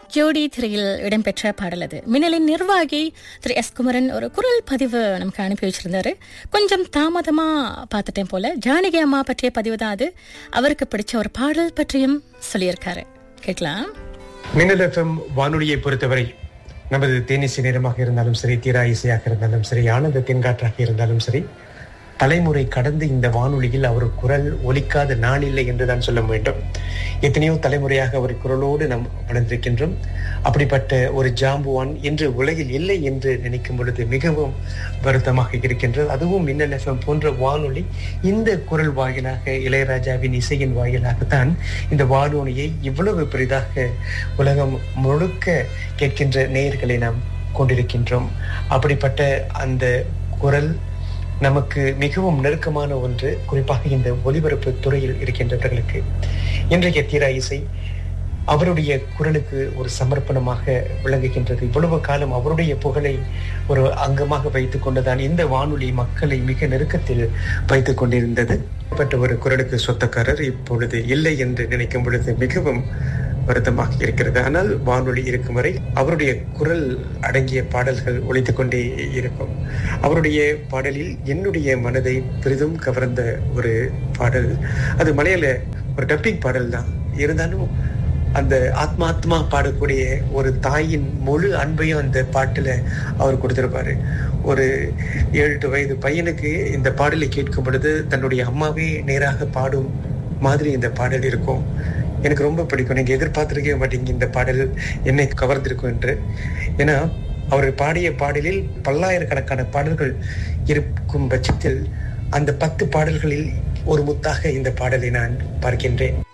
ஜோடி திரையில் இடம்பெற்ற பாடல் அது மின்னலின் நிர்வாகி திரு எஸ் குமரன் ஒரு குரல் பதிவு நமக்கு அனுப்பி வச்சிருந்தாரு கொஞ்சம் தாமதமா பார்த்துட்டேன் போல ஜானகி அம்மா பற்றிய பதிவு தான் அது அவருக்கு பிடிச்ச ஒரு பாடல் பற்றியும் சொல்லியிருக்காரு கேட்கலாம் மின்னல் எஃப்எம் வானொலியை பொறுத்தவரை நமது தேனிசை நேரமாக இருந்தாலும் சரி தீரா இசையாக இருந்தாலும் சரி ஆனந்த தென்காற்றாக இருந்தாலும் சரி தலைமுறை கடந்து இந்த வானொலியில் அவர் குரல் ஒலிக்காத நாளில்லை என்றுதான் சொல்ல வேண்டும் எத்தனையோ தலைமுறையாக அவர் குரலோடு நாம் வளர்ந்திருக்கின்றோம் அப்படிப்பட்ட ஒரு ஜாம்புவான் இன்று உலகில் இல்லை என்று நினைக்கும் பொழுது மிகவும் வருத்தமாக இருக்கின்றது அதுவும் மின்னல் எஃப்எம் போன்ற வானொலி இந்த குரல் வாயிலாக இளையராஜாவின் இசையின் வாயிலாகத்தான் இந்த வானொலியை இவ்வளவு பெரிதாக உலகம் முழுக்க கேட்கின்ற நேயர்களை நாம் கொண்டிருக்கின்றோம் அப்படிப்பட்ட அந்த குரல் நமக்கு மிகவும் நெருக்கமான ஒன்று குறிப்பாக இந்த ஒலிபரப்பு துறையில் இருக்கின்றவர்களுக்கு இன்றைய தீரா இசை அவருடைய குரலுக்கு ஒரு சமர்ப்பணமாக விளங்குகின்றது இவ்வளவு காலம் அவருடைய புகழை ஒரு அங்கமாக வைத்துக் கொண்டுதான் இந்த வானொலி மக்களை மிக நெருக்கத்தில் வைத்துக் கொண்டிருந்தது பட்ட ஒரு குரலுக்கு சொந்தக்காரர் இப்பொழுது இல்லை என்று நினைக்கும் பொழுது மிகவும் வருத்தமாக இருக்கிறது ஆனால் வானொலி இருக்கும் வரை அவருடைய குரல் அடங்கிய பாடல்கள் ஒழித்துக் கொண்டே இருக்கும் அவருடைய பாடலில் என்னுடைய மனதை பெரிதும் கவர்ந்த ஒரு பாடல் அது மலையாள ஒரு டப்பிங் பாடல் தான் இருந்தாலும் அந்த ஆத்மாத்மா பாடக்கூடிய ஒரு தாயின் முழு அன்பையும் அந்த பாட்டுல அவர் கொடுத்திருப்பாரு ஒரு ஏழு எட்டு வயது பையனுக்கு இந்த பாடலை கேட்கும் பொழுது தன்னுடைய அம்மாவே நேராக பாடும் மாதிரி இந்த பாடல் இருக்கும் எனக்கு ரொம்ப பிடிக்கும் நீங்க எதிர்பார்த்திருக்கவே மாட்டீங்க இந்த பாடல் என்னை கவர்ந்திருக்கும் என்று ஏன்னா அவர் பாடிய பாடலில் பல்லாயிரக்கணக்கான பாடல்கள் இருக்கும் பட்சத்தில் அந்த பத்து பாடல்களில் ஒரு முத்தாக இந்த பாடலை நான் பார்க்கின்றேன்